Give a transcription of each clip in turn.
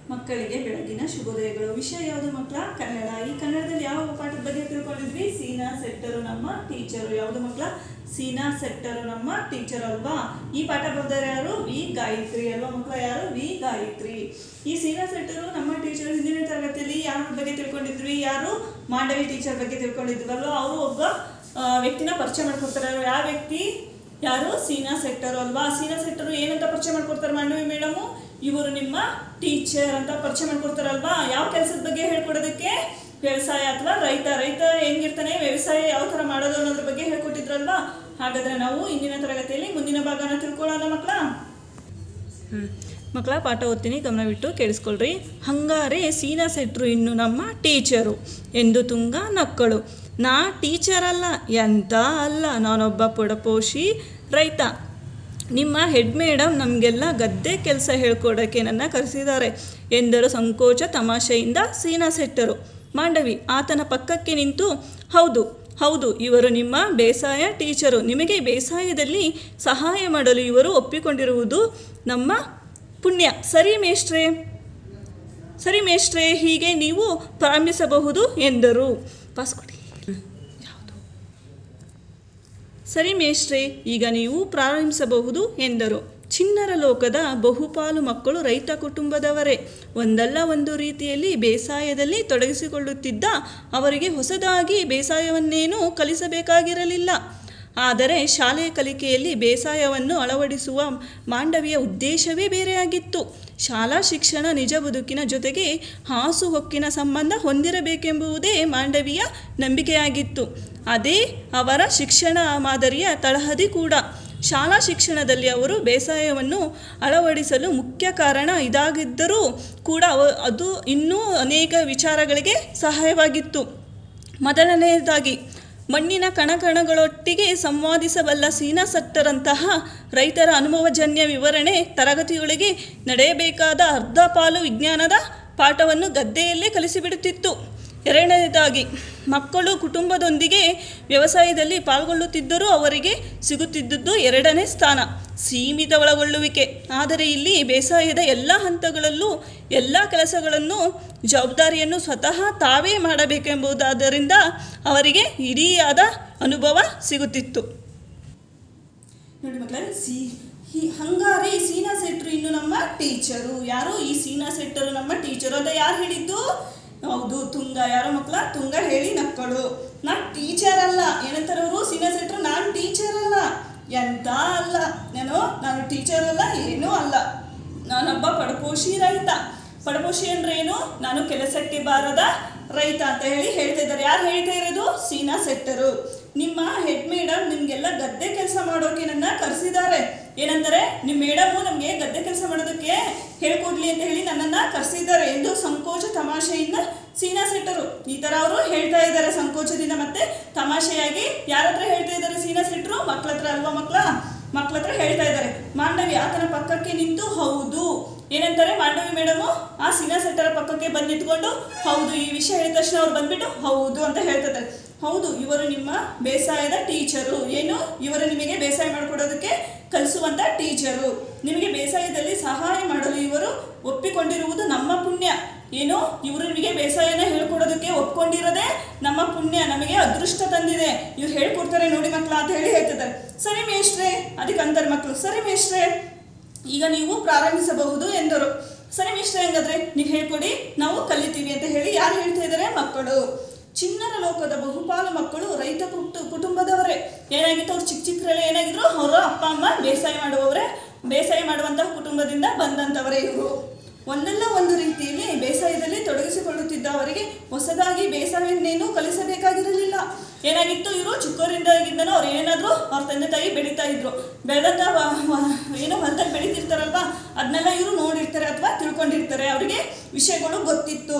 ಮಕ್ಕಳಿಗೆ ಬೆಳಗಿನ ಶುಭೋದಯಗಳು ವಿಷಯ ಯಾವುದು ಮಕ್ಕಳ ಕನ್ನಡ ಈ ಕನ್ನಡದಲ್ಲಿ ಯಾವ ಪಾಠದ ಬಗ್ಗೆ ತಿಳ್ಕೊಂಡಿದ್ವಿ ಸೀನಾ ಸೆಟ್ಟರು ನಮ್ಮ ಟೀಚರು ಯಾವುದು ಮಕ್ಕಳ ಸೀನಾ ಸೆಟ್ಟರು ನಮ್ಮ ಟೀಚರ್ ಅಲ್ವಾ ಈ ಪಾಠ ಬರ್ತಾರೆ ಯಾರು ವಿ ಗಾಯತ್ರಿ ಅಲ್ವಾ ಮಕ್ಕಳ ಯಾರು ವಿ ಗಾಯತ್ರಿ ಈ ಸೀನಾ ಸೆಟ್ಟರು ನಮ್ಮ ಟೀಚರ್ ಹಿಂದಿನ ತರಗತಿಯಲ್ಲಿ ಯಾರ ಬಗ್ಗೆ ತಿಳ್ಕೊಂಡಿದ್ವಿ ಯಾರು ಮಾಂಡವಿ ಟೀಚರ್ ಬಗ್ಗೆ ತಿಳ್ಕೊಂಡಿದ್ವಲ್ವಾ ಅವರು ಒಬ್ಬ ಆ, ವ್ಯಕ್ತಿನ ಪರಿಚಯ ಮಾಡ್ಕೊಡ್ತಾರೆ ಅವ್ರು ಯಾವ ವ್ಯಕ್ತಿ ಯಾರು ಸೀನಾ ಸೆಟ್ಟರು ಅಲ್ವಾ ಸೀನಾ ಸೆಟ್ಟರು ಏನಂತ ಪರಿಚಯ ಮಾಡ್ಕೊಡ್ತಾರೆ ಮಾಂಡವಿ ಮೇಡಮು ಇವರು ನಿಮ್ಮ ಟೀಚರ್ ಅಂತ ಪರಿಚಯ ಮಾಡ್ಕೊಡ್ತಾರಲ್ವಾ ಯಾವ ಕೆಲಸದ ಬಗ್ಗೆ ಹೇಳ್ಕೊಡೋದಕ್ಕೆ ವ್ಯವಸಾಯ ಅಥವಾ ರೈತ ರೈತ ಹೆಂಗಿರ್ತಾನೆ ವ್ಯವಸಾಯ ಯಾವ ಥರ ಮಾಡೋದು ಅನ್ನೋದ್ರ ಬಗ್ಗೆ ಹೇಳ್ಕೊಟ್ಟಿದ್ರಲ್ವಾ ಹಾಗಾದ್ರೆ ನಾವು ಇಂದಿನ ತರಗತಿಯಲ್ಲಿ ಮುಂದಿನ ಭಾಗನ ತಿಳ್ಕೊಳ್ಳೋಣ ಮಕ್ಕಳ ಮಕ್ಕಳ ಪಾಠ ಓದ್ತೀನಿ ಗಮನವಿಟ್ಟು ಕೇಳಿಸ್ಕೊಳ್ರಿ ಹಂಗಾರೆ ಸೀನಾ ಸೆಟ್ರು ಇನ್ನು ನಮ್ಮ ಟೀಚರು ಎಂದು ತುಂಗ ನಕ್ಕಳು ನಾ ಟೀಚರ್ ಅಲ್ಲ ಎಂತ ಅಲ್ಲ ನಾನೊಬ್ಬ ಪುಡಪೋಷಿ ರೈತ ನಿಮ್ಮ ಹೆಡ್ ಮೇಡಮ್ ನಮಗೆಲ್ಲ ಗದ್ದೆ ಕೆಲಸ ಹೇಳ್ಕೊಡೋಕ್ಕೆ ನನ್ನ ಕರೆಸಿದ್ದಾರೆ ಎಂದರು ಸಂಕೋಚ ತಮಾಷೆಯಿಂದ ಸೀನಾ ಸೆಟ್ಟರು ಮಾಂಡವಿ ಆತನ ಪಕ್ಕಕ್ಕೆ ನಿಂತು ಹೌದು ಹೌದು ಇವರು ನಿಮ್ಮ ಬೇಸಾಯ ಟೀಚರು ನಿಮಗೆ ಬೇಸಾಯದಲ್ಲಿ ಸಹಾಯ ಮಾಡಲು ಇವರು ಒಪ್ಪಿಕೊಂಡಿರುವುದು ನಮ್ಮ ಪುಣ್ಯ ಸರಿ ಮೇಷ್ಟ್ರೇ ಸರಿ ಮೇಷ್ಟ್ರೇ ಹೀಗೆ ನೀವು ಪ್ರಾರಂಭಿಸಬಹುದು ಎಂದರು ಪಾಸ್ ಕೊಡಿ ಯಾವುದು ಸರಿ ಮೇಷ್ಟ್ರೇ ಈಗ ನೀವು ಪ್ರಾರಂಭಿಸಬಹುದು ಎಂದರು ಚಿನ್ನರ ಲೋಕದ ಬಹುಪಾಲು ಮಕ್ಕಳು ರೈತ ಕುಟುಂಬದವರೇ ಒಂದಲ್ಲ ಒಂದು ರೀತಿಯಲ್ಲಿ ಬೇಸಾಯದಲ್ಲಿ ತೊಡಗಿಸಿಕೊಳ್ಳುತ್ತಿದ್ದ ಅವರಿಗೆ ಹೊಸದಾಗಿ ಬೇಸಾಯವನ್ನೇನೂ ಕಲಿಸಬೇಕಾಗಿರಲಿಲ್ಲ ಆದರೆ ಶಾಲೆಯ ಕಲಿಕೆಯಲ್ಲಿ ಬೇಸಾಯವನ್ನು ಅಳವಡಿಸುವ ಮಾಂಡವಿಯ ಉದ್ದೇಶವೇ ಬೇರೆಯಾಗಿತ್ತು ಶಾಲಾ ಶಿಕ್ಷಣ ನಿಜ ಬದುಕಿನ ಜೊತೆಗೆ ಹಾಸು ಹೊಕ್ಕಿನ ಸಂಬಂಧ ಹೊಂದಿರಬೇಕೆಂಬುದೇ ಮಾಂಡವಿಯ ನಂಬಿಕೆಯಾಗಿತ್ತು ಅದೇ ಅವರ ಶಿಕ್ಷಣ ಮಾದರಿಯ ತಳಹದಿ ಕೂಡ ಶಾಲಾ ಶಿಕ್ಷಣದಲ್ಲಿ ಅವರು ಬೇಸಾಯವನ್ನು ಅಳವಡಿಸಲು ಮುಖ್ಯ ಕಾರಣ ಇದಾಗಿದ್ದರೂ ಕೂಡ ಅವ ಅದು ಇನ್ನೂ ಅನೇಕ ವಿಚಾರಗಳಿಗೆ ಸಹಾಯವಾಗಿತ್ತು ಮೊದಲನೆಯದಾಗಿ ಮಣ್ಣಿನ ಕಣಕಣಗಳೊಟ್ಟಿಗೆ ಸಂವಾದಿಸಬಲ್ಲ ಸೀನಾ ಸಟ್ಟರಂತಹ ರೈತರ ಅನುಭವಜನ್ಯ ವಿವರಣೆ ತರಗತಿಯೊಳಗೆ ನಡೆಯಬೇಕಾದ ಅರ್ಧ ಪಾಲು ವಿಜ್ಞಾನದ ಪಾಠವನ್ನು ಗದ್ದೆಯಲ್ಲೇ ಕಲಿಸಿಬಿಡುತ್ತಿತ್ತು ಎರಡನೇದಾಗಿ ಮಕ್ಕಳು ಕುಟುಂಬದೊಂದಿಗೆ ವ್ಯವಸಾಯದಲ್ಲಿ ಪಾಲ್ಗೊಳ್ಳುತ್ತಿದ್ದರೂ ಅವರಿಗೆ ಸಿಗುತ್ತಿದ್ದುದು ಎರಡನೇ ಸ್ಥಾನ ಸೀಮಿತ ಒಳಗೊಳ್ಳುವಿಕೆ ಆದರೆ ಇಲ್ಲಿ ಬೇಸಾಯದ ಎಲ್ಲ ಹಂತಗಳಲ್ಲೂ ಎಲ್ಲ ಕೆಲಸಗಳನ್ನು ಜವಾಬ್ದಾರಿಯನ್ನು ಸ್ವತಃ ತಾವೇ ಮಾಡಬೇಕೆಂಬುದಾದ್ದರಿಂದ ಅವರಿಗೆ ಇಡೀಯಾದ ಅನುಭವ ಸಿಗುತ್ತಿತ್ತು ನೋಡಿ ಮಕ್ಕಳೇ ಸಿ ಹಿ- ಹಂಗಾರೆ ಈ ಸೀನಾ ಸೆಟ್ರು ಇನ್ನು ನಮ್ಮ ಟೀಚರು ಯಾರು ಈ ಸೀನಾ ಸೆಟ್ಟರು ನಮ್ಮ ಟೀಚರು ಅಂತ ಯಾರು ಹೇಳಿದ್ದು ಹೌದು ತುಂಗ ಯಾರೋ ಮಕ್ಕಳ ತುಂಗ ಹೇಳಿ ನಕ್ಕಳು ನಾನು ಟೀಚರ್ ಅಲ್ಲ ಏನಂತಾರೆ ಅವರು ಸೀನಾ ಸೆಟ್ರು ನಾನು ಟೀಚರ್ ಅಲ್ಲ ಎಂತ ಅಲ್ಲ ನಾನು ನಾನು ಟೀಚರ್ ಅಲ್ಲ ಏನೂ ಅಲ್ಲ ನಾನೊಬ್ಬ ಪಡಪೋಷಿ ರೈತ ಪಡಪೋಷಿ ಅಂದ್ರೆ ಏನು ನಾನು ಕೆಲಸಕ್ಕೆ ಬಾರದ ರೈತ ಅಂತ ಹೇಳಿ ಹೇಳ್ತಾ ಇದ್ದಾರೆ ಯಾರು ಹೇಳ್ತಾ ಇರೋದು ಸೀನಾ ಸೆಟ್ಟರು ನಿಮ್ಮ ಹೆಡ್ ಮೇಡಮ್ ನಿಮಗೆಲ್ಲ ಗದ್ದೆ ಕೆಲಸ ಮಾಡೋಕೆ ನನ್ನ ಕರೆಸಿದ್ದಾರೆ ಏನಂತಾರೆ ನಿಮ್ಮ ಮೇಡಮು ನಮಗೆ ಗದ್ದೆ ಕೆಲಸ ಮಾಡೋದಕ್ಕೆ ಹೇಳ್ಕೊಡ್ಲಿ ಅಂತ ಹೇಳಿ ನನ್ನನ್ನು ಕರೆಸಿದ್ದಾರೆ ಎಂದು ಸಂಕೋಚ ತಮಾಷೆಯಿಂದ ಸೀನಾ ಸೆಟ್ಟರು ಈ ಥರ ಅವರು ಹೇಳ್ತಾ ಇದ್ದಾರೆ ಸಂಕೋಚದಿಂದ ಮತ್ತೆ ತಮಾಷೆಯಾಗಿ ಯಾರ ಹತ್ರ ಹೇಳ್ತಾ ಇದ್ದಾರೆ ಸೀನಾ ಸೆಟ್ಟರು ಮಕ್ಕಳ ಹತ್ರ ಅಲ್ವಾ ಮಕ್ಕಳ ಮಕ್ಕಳ ಹತ್ರ ಹೇಳ್ತಾ ಇದ್ದಾರೆ ಮಾಂಡವಿ ಆತನ ಪಕ್ಕಕ್ಕೆ ನಿಂತು ಹೌದು ಏನಂತಾರೆ ಮಾಂಡವಿ ಮೇಡಮು ಆ ಸೀನಾ ಸೆಟ್ಟರ ಪಕ್ಕಕ್ಕೆ ಬಂದು ನಿಂತ್ಕೊಂಡು ಹೌದು ಈ ವಿಷಯ ಹೇಳಿದ ತಕ್ಷಣ ಅವ್ರು ಬಂದ್ಬಿಟ್ಟು ಹೌದು ಅಂತ ಹೇಳ್ತಿದ್ದಾರೆ ಹೌದು ಇವರು ನಿಮ್ಮ ಬೇಸಾಯದ ಟೀಚರು ಏನು ಇವರು ನಿಮಗೆ ಬೇಸಾಯ ಮಾಡಿಕೊಡೋದಕ್ಕೆ ಕಲಿಸುವಂಥ ಟೀಚರು ನಿಮಗೆ ಬೇಸಾಯದಲ್ಲಿ ಸಹಾಯ ಮಾಡಲು ಇವರು ಒಪ್ಪಿಕೊಂಡಿರುವುದು ನಮ್ಮ ಪುಣ್ಯ ಏನು ಇವರು ನಿಮಗೆ ಬೇಸಾಯನ ಹೇಳ್ಕೊಡೋದಕ್ಕೆ ಒಪ್ಕೊಂಡಿರೋದೇ ನಮ್ಮ ಪುಣ್ಯ ನಮಗೆ ಅದೃಷ್ಟ ತಂದಿದೆ ಇವ್ರು ಹೇಳ್ಕೊಡ್ತಾರೆ ನೋಡಿ ಮಕ್ಕಳ ಅಂತ ಹೇಳಿ ಹೇಳ್ತಿದ್ದಾರೆ ಸರಿ ಮೇಷ್ಟ್ರೆ ಅದಕ್ಕೆ ಅಂತಾರೆ ಮಕ್ಕಳು ಸರಿ ಮೇಷ್ಟ್ರೆ ಈಗ ನೀವು ಪ್ರಾರಂಭಿಸಬಹುದು ಎಂದರು ಸರಿ ಮೇಷ್ಟ್ರೆ ಹಂಗಾದ್ರೆ ನೀವು ಹೇಳ್ಕೊಡಿ ನಾವು ಕಲಿತೀವಿ ಅಂತ ಹೇಳಿ ಯಾರು ಹೇಳ್ತಾ ಇದ್ದಾರೆ ಮಕ್ಕಳು ಚಿನ್ನರ ಲೋಕದ ಬಹುಪಾಲು ಮಕ್ಕಳು ರೈತ ಕುಟು ಕುಟುಂಬದವರೇ ಏನಾಗಿತ್ತು ಅವ್ರು ಚಿಕ್ಕ ಚಿಕ್ಕರಲ್ಲಿ ಏನಾಗಿದ್ರು ಅವರ ಅಪ್ಪ ಅಮ್ಮ ಬೇಸಾಯ ಮಾಡುವವರೇ ಬೇಸಾಯ ಮಾಡುವಂತಹ ಕುಟುಂಬದಿಂದ ಬಂದಂಥವರೇ ಇವರು ಒಂದಲ್ಲ ಒಂದು ರೀತಿಯಲ್ಲಿ ಬೇಸಾಯದಲ್ಲಿ ತೊಡಗಿಸಿಕೊಳ್ಳುತ್ತಿದ್ದ ಅವರಿಗೆ ಹೊಸದಾಗಿ ಬೇಸಾಯವನ್ನೇನೂ ಕಲಿಸಬೇಕಾಗಿರಲಿಲ್ಲ ಏನಾಗಿತ್ತು ಇವರು ಚಿಕ್ಕವರಿಂದಾಗಿಂದನೂ ಅವ್ರು ಏನಾದರೂ ಅವ್ರ ತಂದೆ ತಾಯಿ ಬೆಳೀತಾ ಇದ್ರು ಬೆಳೆದಂಥ ಏನೋ ಹೊಲದಲ್ಲಿ ಬೆಳೀತಿರ್ತಾರಲ್ವಾ ಅದನ್ನೆಲ್ಲ ಇವರು ನೋಡಿರ್ತಾರೆ ಅಥವಾ ತಿಳ್ಕೊಂಡಿರ್ತಾರೆ ಅವರಿಗೆ ವಿಷಯಗಳು ಗೊತ್ತಿತ್ತು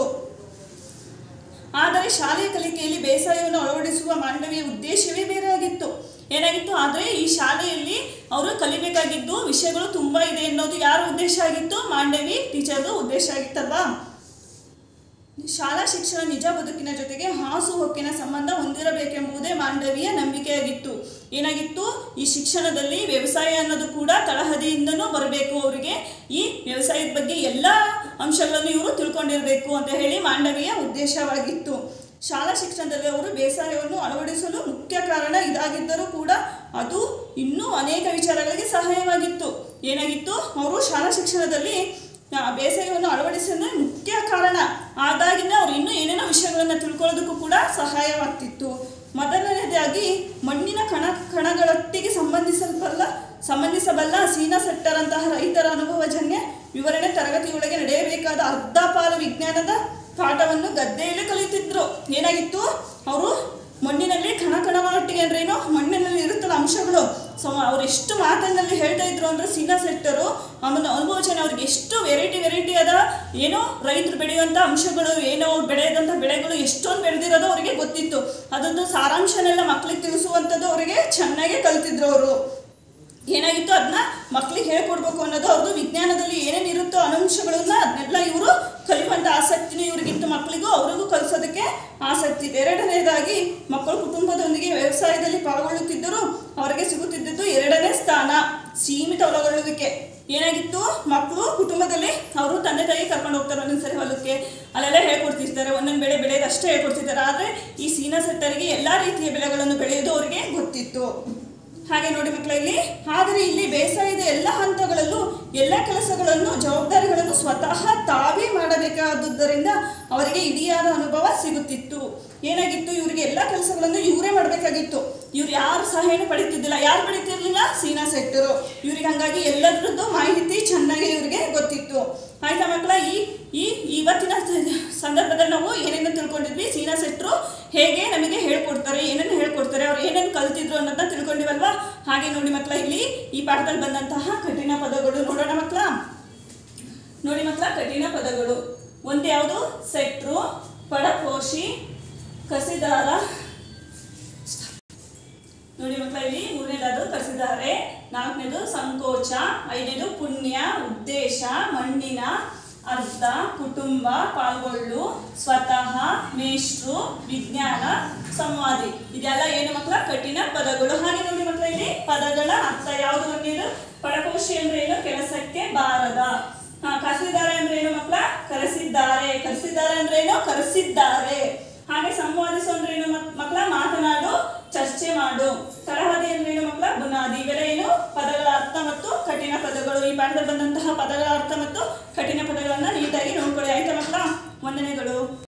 ಆದರೆ ಶಾಲೆಯ ಕಲಿಕೆಯಲ್ಲಿ ಬೇಸಾಯವನ್ನು ಅಳವಡಿಸುವ ಮಾಂಡವಿಯ ಉದ್ದೇಶವೇ ಬೇರೆಯಾಗಿತ್ತು ಏನಾಗಿತ್ತು ಆದರೆ ಈ ಶಾಲೆಯಲ್ಲಿ ಅವರು ಕಲಿಬೇಕಾಗಿದ್ದು ವಿಷಯಗಳು ತುಂಬ ಇದೆ ಅನ್ನೋದು ಯಾರ ಉದ್ದೇಶ ಆಗಿತ್ತು ಮಾಂಡವಿ ಟೀಚರ್ದು ಉದ್ದೇಶ ಆಗಿತ್ತಲ್ವಾ ಶಾಲಾ ಶಿಕ್ಷಣ ನಿಜ ಬದುಕಿನ ಜೊತೆಗೆ ಹಾಸು ಹೊಕ್ಕಿನ ಸಂಬಂಧ ಹೊಂದಿರಬೇಕೆಂಬುದೇ ಮಾಂಡವಿಯ ನಂಬಿಕೆಯಾಗಿತ್ತು ಏನಾಗಿತ್ತು ಈ ಶಿಕ್ಷಣದಲ್ಲಿ ವ್ಯವಸಾಯ ಅನ್ನೋದು ಕೂಡ ತಳಹದಿಯಿಂದನೂ ಬರಬೇಕು ಅವರಿಗೆ ಈ ವ್ಯವಸಾಯದ ಬಗ್ಗೆ ಎಲ್ಲ ಅಂಶಗಳನ್ನು ಇವರು ತಿಳ್ಕೊಂಡಿರಬೇಕು ಅಂತ ಹೇಳಿ ಮಾಂಡವಿಯ ಉದ್ದೇಶವಾಗಿತ್ತು ಶಾಲಾ ಶಿಕ್ಷಣದಲ್ಲಿ ಅವರು ಬೇಸಾಯವನ್ನು ಅಳವಡಿಸಲು ಮುಖ್ಯ ಕಾರಣ ಇದಾಗಿದ್ದರೂ ಕೂಡ ಅದು ಇನ್ನೂ ಅನೇಕ ವಿಚಾರಗಳಿಗೆ ಸಹಾಯವಾಗಿತ್ತು ಏನಾಗಿತ್ತು ಅವರು ಶಾಲಾ ಶಿಕ್ಷಣದಲ್ಲಿ ಆ, ಬೇಸಾಯವನ್ನು ಅಳವಡಿಸಲು ಮುಖ್ಯ ಕಾರಣ ಆದಾಗಿನ ಅವ್ರು ಇನ್ನೂ ಏನೇನೋ ವಿಷಯಗಳನ್ನು ತಿಳ್ಕೊಳ್ಳೋದಕ್ಕೂ ಕೂಡ ಸಹಾಯವಾಗ್ತಿತ್ತು ಮೊದಲನೇದಾಗಿ ಮಣ್ಣಿನ ಕಣ ಕಣಗಳೊಟ್ಟಿಗೆ ಸಂಬಂಧಿಸಲ್ಪಲ್ಲ ಸಂಬಂಧಿಸಬಲ್ಲ ಸೀನಾ ಸೆಟ್ಟರಂತಹ ರೈತರ ಅನುಭವಜನ್ಯ ವಿವರಣೆ ತರಗತಿಯೊಳಗೆ ನಡೆಯಬೇಕಾದ ಅರ್ಧ ಪಾಲು ವಿಜ್ಞಾನದ ಪಾಠವನ್ನು ಗದ್ದೆಯಲ್ಲೇ ಕಲಿತಿದ್ರು ಏನಾಗಿತ್ತು ಅವರು ಮಣ್ಣಿನಲ್ಲಿ ಕಣ ಕಣಗಳೊಟ್ಟಿಗೆ ಅಂದ್ರೇನು ಮಣ್ಣಿನಲ್ಲಿ ಇರುತ್ತಲ್ಲ ಅಂಶಗಳು ಸೊ ಅವ್ರು ಎಷ್ಟು ಮಾತಿನಲ್ಲಿ ಹೇಳ್ತಾ ಇದ್ರು ಅಂದ್ರೆ ಸೀನಾ ಸೆಟ್ಟರು ಆಮೇಲೆ ಅನುಭವಜನ ಅವ್ರಿಗೆ ಎಷ್ಟು ವೆರೈಟಿ ವೆರೈಟಿ ಆದ ಏನೋ ರೈತರು ಬೆಳೆಯುವಂಥ ಅಂಶಗಳು ಏನೋ ಅವ್ರು ಬೆಳೆದಂಥ ಬೆಳೆಗಳು ಎಷ್ಟೊಂದು ಬೆಳೆದಿರೋದು ಅವರಿಗೆ ಗೊತ್ತಿತ್ತು ಅದೊಂದು ಸಾರಾಂಶನೆಲ್ಲ ಮಕ್ಕಳಿಗೆ ತಿಳಿಸುವಂಥದ್ದು ಅವರಿಗೆ ಚೆನ್ನಾಗೇ ಕಲ್ತಿದ್ರು ಅವರು ಏನಾಗಿತ್ತು ಅದನ್ನ ಮಕ್ಕಳಿಗೆ ಹೇಳ್ಕೊಡ್ಬೇಕು ಅನ್ನೋದು ಅವ್ರದ್ದು ವಿಜ್ಞಾನದಲ್ಲಿ ಏನೇನು ಇರುತ್ತೋ ಅಂಶಗಳನ್ನ ಅದನ್ನೆಲ್ಲ ಇವರು ಕಲಿಯುವಂಥ ಆಸಕ್ತಿನೂ ಇವ್ರಿಗಿತ್ತು ಮಕ್ಕಳಿಗೂ ಅವ್ರಿಗೂ ಕಲಿಸೋದಕ್ಕೆ ಆಸಕ್ತಿ ಇದೆ ಎರಡನೇದಾಗಿ ಮಕ್ಕಳು ಕುಟುಂಬದೊಂದಿಗೆ ವ್ಯವಸಾಯದಲ್ಲಿ ಪಾಲ್ಗೊಳ್ಳುತ್ತಿದ್ದರೂ ಅವರಿಗೆ ಸಿಗುತ್ತಿದ್ದದ್ದು ಎರಡನೇ ಸ್ಥಾನ ಸೀಮಿತ ಒಳಗೊಳ್ಳುವಿಕೆ ಏನಾಗಿತ್ತು ಮಕ್ಕಳು ಕುಟುಂಬದಲ್ಲಿ ಅವರು ತಂದೆ ತಾಯಿ ಕರ್ಕೊಂಡು ಹೋಗ್ತಾರೆ ಒಂದೊಂದ್ಸರಿ ಹೊಲಕ್ಕೆ ಅಲ್ಲೆಲ್ಲ ಹೇಳ್ಕೊಡ್ತಿರ್ತಾರೆ ಒಂದೊಂದು ಬೆಳೆ ಬೆಳೆಯೋದು ಅಷ್ಟೇ ಹೇಳ್ಕೊಡ್ತಿರ್ತಾರೆ ಆದರೆ ಈ ಸೀನಾ ಸೆಟ್ಟರಿಗೆ ಎಲ್ಲ ರೀತಿಯ ಬೆಳೆಗಳನ್ನು ಬೆಳೆಯೋದು ಅವರಿಗೆ ಗೊತ್ತಿತ್ತು ಹಾಗೆ ನೋಡಿ ಮಕ್ಕಳ ಇಲ್ಲಿ ಆದರೆ ಇಲ್ಲಿ ಬೇಸಾಯದ ಎಲ್ಲ ಹಂತಗಳಲ್ಲೂ ಎಲ್ಲ ಕೆಲಸಗಳನ್ನು ಜವಾಬ್ದಾರಿಗಳನ್ನು ಸ್ವತಃ ತಾವೇ ಮಾಡಬೇಕಾದುದರಿಂದ ಅವರಿಗೆ ಇಡಿಯಾದ ಅನುಭವ ಸಿಗುತ್ತಿತ್ತು ಏನಾಗಿತ್ತು ಇವರಿಗೆ ಎಲ್ಲ ಕೆಲಸಗಳನ್ನು ಇವರೇ ಮಾಡಬೇಕಾಗಿತ್ತು ಇವ್ರು ಯಾರು ಸಹಾಯನೂ ಪಡಿತಿದ್ದಿಲ್ಲ ಯಾರು ಪಡಿತಿರ್ಲಿಲ್ಲ ಸೀನಾ ಸೆಟ್ಟರು ಇವ್ರಿಗೆ ಹಂಗಾಗಿ ಎಲ್ಲದರದ್ದು ಮಾಹಿತಿ ಚೆನ್ನಾಗಿ ಇವ್ರಿಗೆ ಗೊತ್ತಿತ್ತು ಆಯ್ತಾ ಮಕ್ಕಳ ಈ ಈ ಇವತ್ತಿನ ಸ- ಸಂದರ್ಭದಲ್ಲಿ ನಾವು ಏನೇನು ತಿಳ್ಕೊಂಡಿದ್ವಿ ಸೀನಾ ಸೆಟ್ರು ಹೇಗೆ ನಮಗೆ ಹೇಳ್ಕೊಡ್ತಾರೆ ಏನೇನು ಹೇಳ್ಕೊಡ್ತಾರೆ ಅವ್ರು ಏನೇನು ಕಲ್ತಿದ್ರು ಅನ್ನೋದನ್ನ ತಿಳ್ಕೊಂಡಿವಲ್ವಾ ಹಾಗೆ ನೋಡಿ ಮಕ್ಕಳ ಇಲ್ಲಿ ಈ ಪಾಠದಲ್ಲಿ ಬಂದಂತಹ ಕಠಿಣ ಪದಗಳು ನೋಡೋಣ ಮಕ್ಕಳ ನೋಡಿ ಮಕ್ಕಳ ಕಠಿಣ ಪದಗಳು ಒಂದು ಯಾವುದು ಸೆಟ್ರು ಪಡಪೋಷಿ ಕಸಿದಾರ ನೋಡಿ ಮಕ್ಕಳ ಇಲ್ಲಿ ಮೂರನೇದಾದ್ರು ಕಸಿದ್ದಾರೆ ನಾಲ್ಕನೇದು ಸಂಕೋಚ ಐದನೇದು ಪುಣ್ಯ ಉದ್ದೇಶ ಮಣ್ಣಿನ ಅರ್ಥ ಕುಟುಂಬ ಪಾಲ್ಗೊಳ್ಳು ಸ್ವತಃ ಮೇಷ್ಟ್ರು ವಿಜ್ಞಾನ ಸಂವಾದಿ ಇದೆಲ್ಲ ಏನು ಮಕ್ಕಳ ಕಠಿಣ ಪದಗಳು ಹಾಗೆ ನೋಡಿ ಮಕ್ಕಳ ಇಲ್ಲಿ ಪದಗಳ ಅರ್ಥ ಯಾವುದು ಒಂದೇನು ಪಡಕೋಶಿ ಅಂದ್ರೆ ಏನು ಕೆಲಸಕ್ಕೆ ಬಾರದ ಹಾ ಕರೆಸಿದ್ದಾರೆ ಅಂದ್ರೆ ಏನು ಮಕ್ಕಳ ಕರೆಸಿದ್ದಾರೆ ಕರೆಸಿದ್ದಾರೆ ಅಂದ್ರೆ ಏನು ಕರೆಸಿದ್ದಾರೆ ಹಾಗೆ ಸಂವಾದಿಸು ಅಂದ್ರೆ ಏನು ಮಕ್- ಮಕ್ಕಳ ಮಾತನಾಡು ಚರ್ಚೆ ಮಾಡು ತಳಹದಿ ಅಂದ್ರೆ ಏನು ಮಕ್ಕಳ ಬುನಾದಿ ಇವೆಲ್ಲ ಏನು ಪದಗಳ ಅರ್ಥ ಮತ್ತು ಕಠಿಣ ಪದಗಳು ಈ ಪಾಠದಲ್ಲಿ ಬಂದಂತಹ ಪದಗಳ ಅರ್ಥ ಮತ್ತು